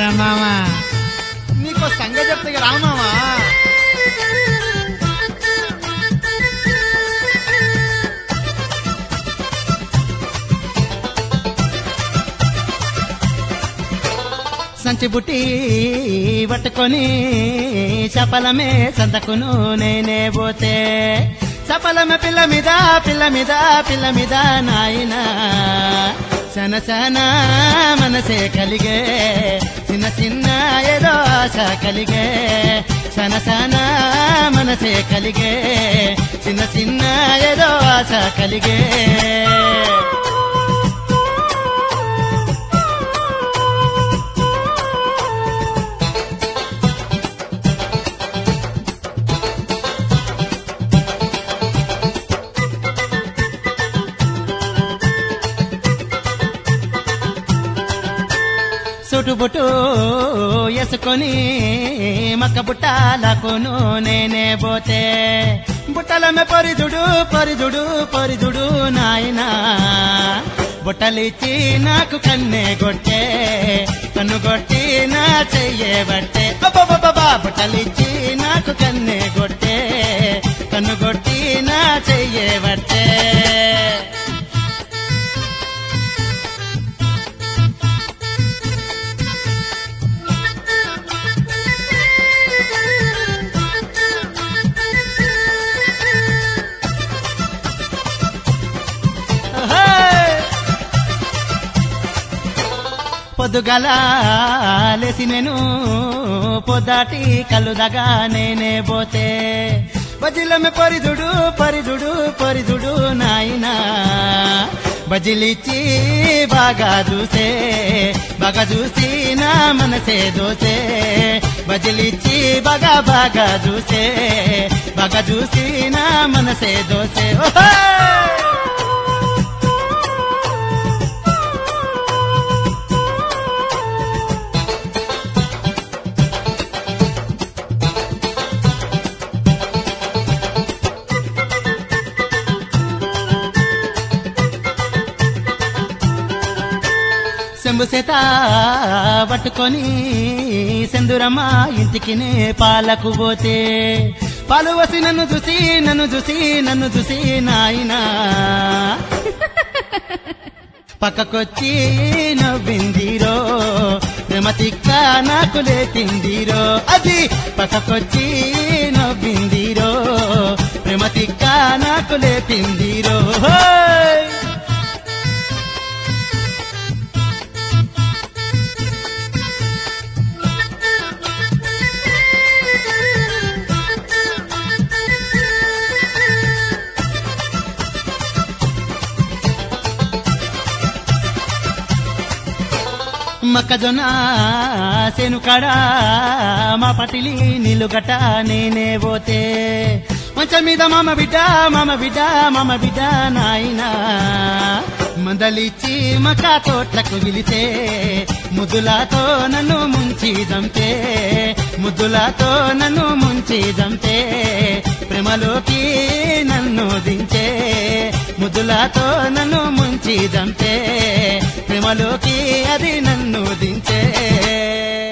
మామా నీకో సంగతి చెప్తే ఇక రా మామా సంచి బుట్టి పట్టుకొని చపలమే సంతకును నేనే పోతే చపలమే పిల్ల మీద పిల్ల మీద పిల్ల మీద నాయన సన సన మనసే కలిగే చిన్న చిన్న ఏదో ఆశ కలిగే సన సన మనసే కలిగే చిన్న చిన్న ఏదో ఆశ కలిగే సుటుబుటు ఎసుకొని మక్క బుట్టాలకును నేనే పోతే బుట్టలమే పరిదుడు పరిదుడు పరిదుడు నాయనా బుట్టలిచ్చి నాకు కన్నే కొట్టే కన్ను కొట్టి నా చెయ్యబట్టే అబ్బబ్బబ్బా బుట్టలిచ్చి నాకు కన్నే కొట్టే కన్ను కొట్టి నా చెయ్యబట్టే పొద్దుగల లేసి నేను పొద్దాటి కలుదగా నేనే పోతే బజిలమే పరిదుడు పరిదుడు పరిదుడు నాయనా బజిలిచ్చి బాగా చూసే బాగా చూసి నా మనసే దోసే బజిలిచ్చి బాగా బాగా చూసే బాగా చూసి నా మనసే దోసే ఓహో సెంబు సేత పట్టుకొని సెందురమ్మ ఇంటికి నే పాలకు పోతే పాలు వసి నన్ను చూసి నన్ను చూసి నన్ను చూసి నాయనా పక్కకొచ్చి నవ్విందిరో ప్రేమ తిక్క నాకు లేపిందిరో అది పక్కకొచ్చి నవ్విందిరో ప్రేమ తిక్క నాకు లేపిందిరో హోయ్! మొక్కజొన్న సేనుకాడ మా పటిలి నిలుగట నేనే పోతే మంచం మీద మామ బిడ్డ మామ బిడ్డ మామ బిడ్డ నాయనా మందలిచ్చి మక్క తోట్లకు పిలిచే ముద్దులతో నన్ను ముంచి దంతే ముద్దులతో నన్ను ముంచి దంతే ప్రేమలోకి నన్ను దించే ముద్దులతో నన్ను ముంచి దంతే ప్రేమలోకి అది నన్ను దించే